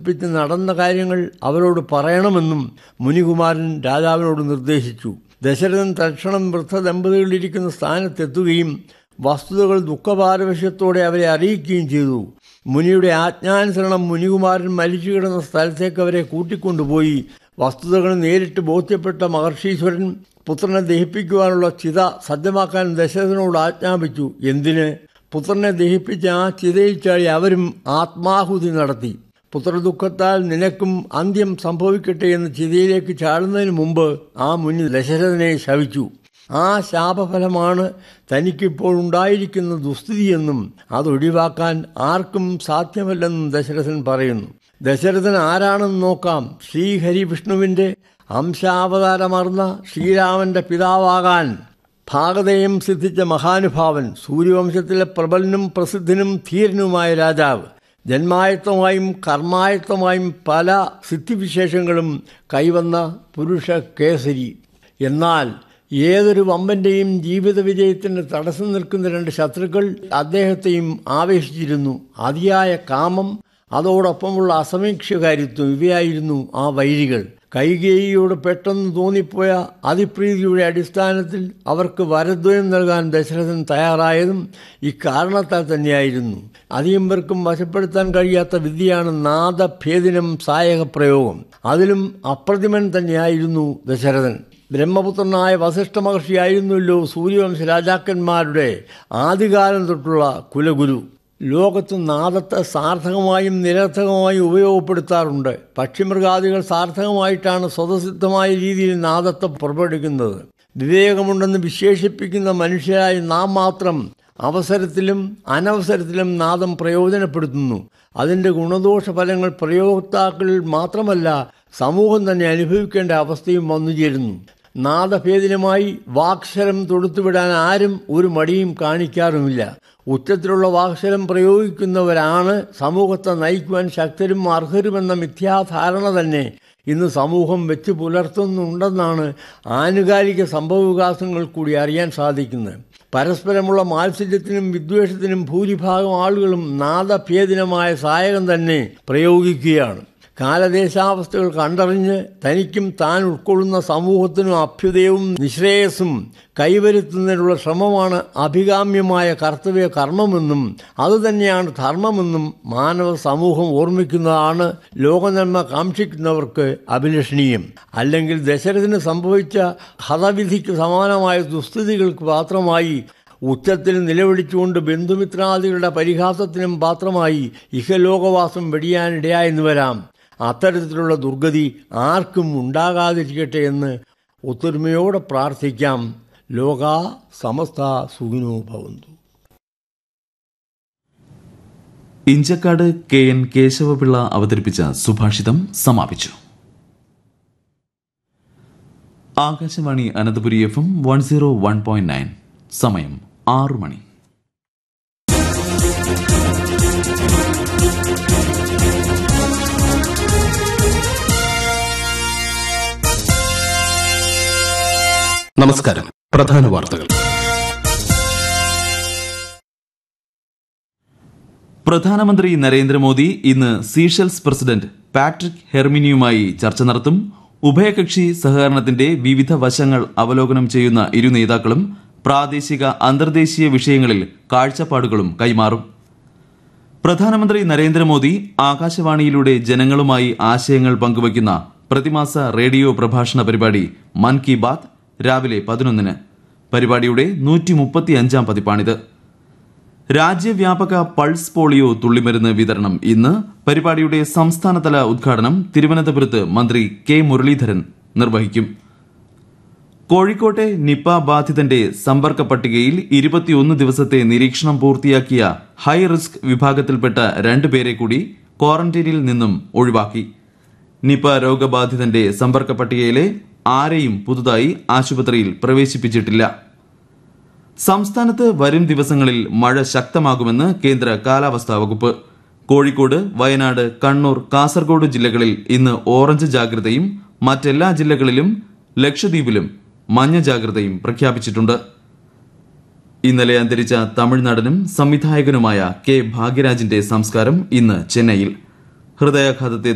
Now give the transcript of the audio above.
സമ്മതിപ്പിച്ച് നടന്ന കാര്യങ്ങൾ അവരോട് പറയണമെന്നും മുനികുമാരൻ രാജാവിനോട് നിർദ്ദേശിച്ചു ദശരഥൻ തൽക്ഷണം വൃദ്ധ ദമ്പതികളിരിക്കുന്ന സ്ഥാനത്തെത്തുകയും വസ്തുതകൾ ദുഃഖപാരവശ്യത്തോടെ അവരെ അറിയിക്കുകയും ചെയ്തു മുനിയുടെ ആജ്ഞാനുസരണം മുനികുമാരൻ മരിച്ചു കിടന്ന സ്ഥലത്തേക്ക് അവരെ കൂട്ടിക്കൊണ്ടുപോയി വസ്തുതകൾ നേരിട്ട് ബോധ്യപ്പെട്ട മഹർഷീശ്വരൻ പുത്രനെ ദഹിപ്പിക്കുവാനുള്ള ചിത സജ്ജമാക്കാൻ ദശരഥനോട് ആജ്ഞാപിച്ചു എന്തിന് പുത്രനെ ദഹിപ്പിച്ച ആ ചിതയിൽ ചാടി അവരും ആത്മാഹുതി നടത്തി പുത്രദുഃഖത്താൽ നിനക്കും അന്ത്യം സംഭവിക്കട്ടെ എന്ന് ചിതയിലേക്ക് ചാടുന്നതിന് മുമ്പ് ആ മുനി ദശരഥനെ ശവിച്ചു ആ ശാപഫലമാണ് തനിക്കിപ്പോൾ ഉണ്ടായിരിക്കുന്ന ദുസ്ഥിതിയെന്നും അതൊഴിവാക്കാൻ ആർക്കും സാധ്യമല്ലെന്നും ദശരഥൻ പറയുന്നു ദശരഥൻ ആരാണെന്ന് നോക്കാം ശ്രീഹരി വിഷ്ണുവിന്റെ അംശാവതാരമർന്ന ശ്രീരാമന്റെ പിതാവാകാൻ ഭാഗതയും സിദ്ധിച്ച മഹാനുഭാവൻ സൂര്യവംശത്തിലെ പ്രബലനും പ്രസിദ്ധനും ധീരനുമായ രാജാവ് ജന്മായത്വമായും കർമായത്വമായും പല സിദ്ധിവിശേഷങ്ങളും കൈവന്ന പുരുഷ കേസരി എന്നാൽ ഏതൊരു വമ്പന്റെയും ജീവിത വിജയത്തിന് തടസ്സം നിൽക്കുന്ന രണ്ട് ശത്രുക്കൾ അദ്ദേഹത്തെയും ആവേശിച്ചിരുന്നു അതിയായ കാമം അതോടൊപ്പമുള്ള അസമീക്ഷകാരിത്വം ഇവയായിരുന്നു ആ വൈരികൾ കൈകേയിയോട് പെട്ടെന്ന് തോന്നിപ്പോയ അതിപ്രീതിയുടെ അടിസ്ഥാനത്തിൽ അവർക്ക് വരദ്വയം നൽകാൻ ദശരഥൻ തയ്യാറായതും ഇക്കാരണത്താൽ തന്നെയായിരുന്നു അധികം പേർക്കും വശപ്പെടുത്താൻ കഴിയാത്ത വിദ്യയാണ് നാദഭേദിനം സായക പ്രയോഗം അതിലും അപ്രതിമൻ തന്നെയായിരുന്നു ദശരഥൻ ബ്രഹ്മപുത്രനായ വസിഷ്ഠ മഹർഷിയായിരുന്നല്ലോ സൂര്യവംശ രാജാക്കന്മാരുടെ ആദ്യകാലം തൊട്ടുള്ള കുലഗുരു ലോകത്ത് നാദത്തെ സാർത്ഥകമായും നിരർത്ഥകമായും ഉപയോഗപ്പെടുത്താറുണ്ട് പക്ഷിമൃഗാദികൾ സാർത്ഥകമായിട്ടാണ് സ്വതസിദ്ധമായ രീതിയിൽ നാദത്തെ പുറപ്പെടുവിക്കുന്നത് വിവേകമുണ്ടെന്ന് വിശേഷിപ്പിക്കുന്ന മനുഷ്യരായി നാം മാത്രം അവസരത്തിലും അനവസരത്തിലും നാദം പ്രയോജനപ്പെടുത്തുന്നു അതിൻ്റെ ഗുണദോഷ ഫലങ്ങൾ പ്രയോക്താക്കളിൽ മാത്രമല്ല സമൂഹം തന്നെ അനുഭവിക്കേണ്ട അവസ്ഥയും വന്നുചേരുന്നു നാദഭേദിനമായി വാക്ശരം തൊടുത്തുവിടാൻ ആരും ഒരു മടിയും കാണിക്കാറുമില്ല ഉച്ചത്തിലുള്ള വാക്ശരം പ്രയോഗിക്കുന്നവരാണ് സമൂഹത്തെ നയിക്കുവാൻ ശക്തരും അർഹരുമെന്ന മിഥ്യാധാരണ തന്നെ ഇന്ന് സമൂഹം വെച്ച് പുലർത്തുന്നുണ്ടെന്നാണ് ആനുകാലിക സംഭവവികാസങ്ങൾ കൂടി അറിയാൻ സാധിക്കുന്നത് പരസ്പരമുള്ള മാത്സര്യത്തിനും വിദ്വേഷത്തിനും ഭൂരിഭാഗം ആളുകളും നാദഭേദിനമായ സായകം തന്നെ പ്രയോഗിക്കുകയാണ് കാലദേശാവസ്ഥകൾ കണ്ടറിഞ്ഞ് തനിക്കും താൻ ഉൾക്കൊള്ളുന്ന സമൂഹത്തിനും അഭ്യുദയവും നിശ്രേയസും കൈവരുത്തുന്നതിനുള്ള ശ്രമമാണ് അഭികാമ്യമായ കർത്തവ്യ കർമ്മമെന്നും അതുതന്നെയാണ് ധർമ്മമെന്നും മാനവ സമൂഹം ഓർമ്മിക്കുന്നതാണ് ലോകനന്മ കാക്ഷിക്കുന്നവർക്ക് അഭിലഷണീയം അല്ലെങ്കിൽ ദശരഥന് സംഭവിച്ച ഹതവിധിക്ക് സമാനമായ ദുസ്ഥിതികൾക്ക് മാത്രമായി ഉച്ചത്തിൽ നിലവിളിച്ചുകൊണ്ട് ബന്ധുമിത്രാദികളുടെ പരിഹാസത്തിനും പാത്രമായി ഇഹലോകവാസം വെടിയാനിടയായെന്ന് വരാം അത്തരത്തിലുള്ള ദുർഗതി ആർക്കും ഉണ്ടാകാതിരിക്കട്ടെ എന്ന് ഒത്തൊരുമയോടെ പ്രാർത്ഥിക്കാം ലോക സമസ്ത സുഖിനോ ഭവന്തു ഇഞ്ചക്കാട് കെ എൻ കേശവപിള്ള അവതരിപ്പിച്ച സുഭാഷിതം സമാപിച്ചു Akashvani Ananthapuri F M one zero one point nine സമയം ആറു മണി നമസ്കാരം പ്രധാന വാർത്തകൾ പ്രധാനമന്ത്രി നരേന്ദ്രമോദി ഇന്ന് സീഷെൽസ് പ്രസിഡന്റ് പാട്രിക് ഹെർമിനിയുമായി ചർച്ച നടത്തും ഉഭയകക്ഷി സഹകരണത്തിന്റെ വിവിധ വശങ്ങൾ അവലോകനം ചെയ്യുന്ന ഇരു നേതാക്കളും പ്രാദേശിക അന്തർദേശീയ വിഷയങ്ങളിൽ കാഴ്ചപ്പാടുകളും കൈമാറും പ്രധാനമന്ത്രി നരേന്ദ്രമോദി ആകാശവാണിയിലൂടെ ജനങ്ങളുമായി ആശയങ്ങൾ പങ്കുവയ്ക്കുന്ന പ്രതിമാസ റേഡിയോ പ്രഭാഷണ പരിപാടി മൻ കി ബാത് രാവിലെ പതിനൊന്നിന് പരിപാടിയുടെ നൂറ്റി മുപ്പത്തിയഞ്ചാം പതിപ്പാണിത് രാജ്യവ്യാപക പൾസ് പോളിയോ തുള്ളിമരുന്ന് വിതരണം ഇന്ന് പരിപാടിയുടെ സംസ്ഥാനതല ഉദ്ഘാടനം തിരുവനന്തപുരത്ത് മന്ത്രി കെ മുരളീധരൻ നിർവഹിക്കും കോഴിക്കോട്ടെ നിപ ബാധിതന്റെ സമ്പർക്ക പട്ടികയിൽ ഇരുപത്തിയൊന്ന് ദിവസത്തെ നിരീക്ഷണം പൂർത്തിയാക്കിയ ഹൈ റിസ്ക് വിഭാഗത്തിൽപ്പെട്ട രണ്ടുപേരെ കൂടി ക്വാറന്റൈനിൽ നിന്നും ഒഴിവാക്കി നിപ രോഗബാധിതന്റെ സമ്പർക്ക പട്ടികയിലെ ആരെയും പുതുതായി ആശുപത്രിയിൽ പ്രവേശിപ്പിച്ചിട്ടില്ല സംസ്ഥാനത്ത് വരും ദിവസങ്ങളിൽ മഴ ശക്തമാകുമെന്ന് കേന്ദ്ര കാലാവസ്ഥാ വകുപ്പ് കോഴിക്കോട് വയനാട് കണ്ണൂർ കാസർഗോഡ് ജില്ലകളിൽ ഇന്ന് ഓറഞ്ച് ജാഗ്രതയും മറ്റെല്ലാ ജില്ലകളിലും ലക്ഷദ്വീപിലും മഞ്ഞ ജാഗ്രതയും പ്രഖ്യാപിച്ചിട്ടുണ്ട് ഇന്നലെ അന്തരിച്ച തമിഴ്നാടനും സംവിധായകനുമായ കെ ഭാഗ്യരാജിന്റെ സംസ്കാരം ഇന്ന് ചെന്നൈയിൽ ഹൃദയാഘാതത്തെ